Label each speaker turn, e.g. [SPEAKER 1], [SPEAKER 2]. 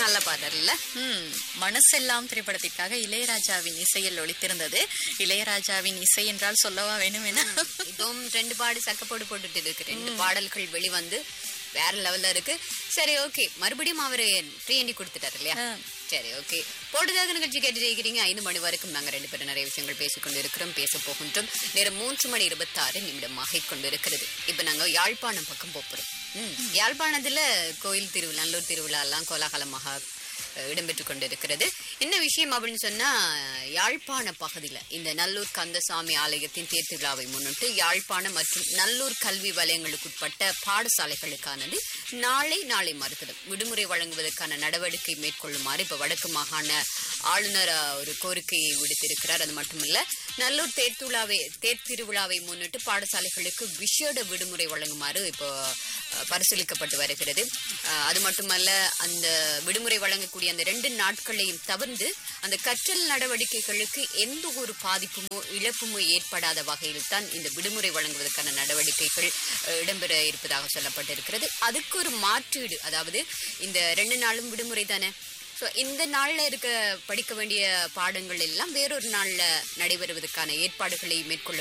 [SPEAKER 1] நல்ல பாடல் இல்ல
[SPEAKER 2] ம் மனசெல்லாம் திரைப்படத்திற்காக இளையராஜாவின் இசையில் ஒளித்திருந்தது இளையராஜாவின் இசை என்றால் சொல்லவா வேணும் என
[SPEAKER 1] இதுவும் ரெண்டு பாடு சக்கப்போடு போட்டுட்டு இருக்கு ரெண்டு பாடல்கள் வெளிவந்து வேற லெவல்ல இருக்கு சரி ஓகே மறுபடியும் அவரு ப்ரீஎண்டி கொடுத்துட்டாரு இல்லையா
[SPEAKER 2] ஆ.
[SPEAKER 1] சரி ஓகே போட்டுதாக நிகழ்ச்சி கேட்டு இருக்கிறீங்க ஐந்து மணி வரைக்கும் நாங்க ரெண்டு பேரும் நிறைய விஷயங்கள் பேசிக் கொண்டிருக்கிறோம் பேச போகின்றோம் நேரம் மூன்று மணி இருபத்தாறு நிமிடமாக கொண்டிருக்கிறது இப்ப நாங்க யாழ்ப்பாணம் பக்கம் போறோம் ம் யாழ்ப்பாணத்துல கோயில் திருவிழா நல்லூர் திருவிழா எல்லாம் கோலாகலமாக அஹ், இடம்பெற்றுக் கொண்டிருக்கிறது என்ன விஷயம் அப்படின்னு சொன்னா யாழ்ப்பாண பகுதியில இந்த நல்லூர் கந்தசாமி ஆலயத்தின் தேர் திருவிழாவை முன்னிட்டு யாழ்ப்பாணம் மற்றும் நல்லூர் கல்வி வலயங்களுக்குட்பட்ட பாடசாலைகளுக்கானது நாளை நாளை மறுதினம் விடுமுறை வழங்குவதற்கான நடவடிக்கை மேற்கொள்ளுமாறு இப்ப வடக்கு மாகாண ஆளுநர் அஹ், ஒரு கோரிக்கையை விடுத்திருக்கிறார் அது மட்டுமல்ல நல்லூர் தேர் திருவிழாவை தேர் திருவிழாவை முன்னிட்டு பாடசாலைகளுக்கு விசேட விடுமுறை வழங்குமாறு இப்போ அஹ், பரிசீலிக்கப்பட்டு வருகிறது அஹ், அது மட்டுமல்ல அந்த விடுமுறை வழங்கக்கூடிய அந்த ரெண்டு நாட்களையும் தவிர்த்து அந்த கற்றல் நடவடிக்கைகளுக்கு எந்த ஒரு பாதிப்புமோ இழப்புமோ ஏற்படாத வகையில் தான் இந்த விடுமுறை வழங்குவதற்கான நடவடிக்கைகள் அஹ், இடம்பெற இருப்பதாக சொல்லப்பட்டிருக்கிறது அதுக்கு ஒரு மாற்றீடு அதாவது இந்த ரெண்டு நாளும் விடுமுறை தானே ஸோ இந்த நாள்ல இருக்க படிக்க வேண்டிய பாடங்கள் எல்லாம் வேறொரு நாள்ல நடைபெறுவதற்கான ஏற்பாடுகளை மேற்கொள்ள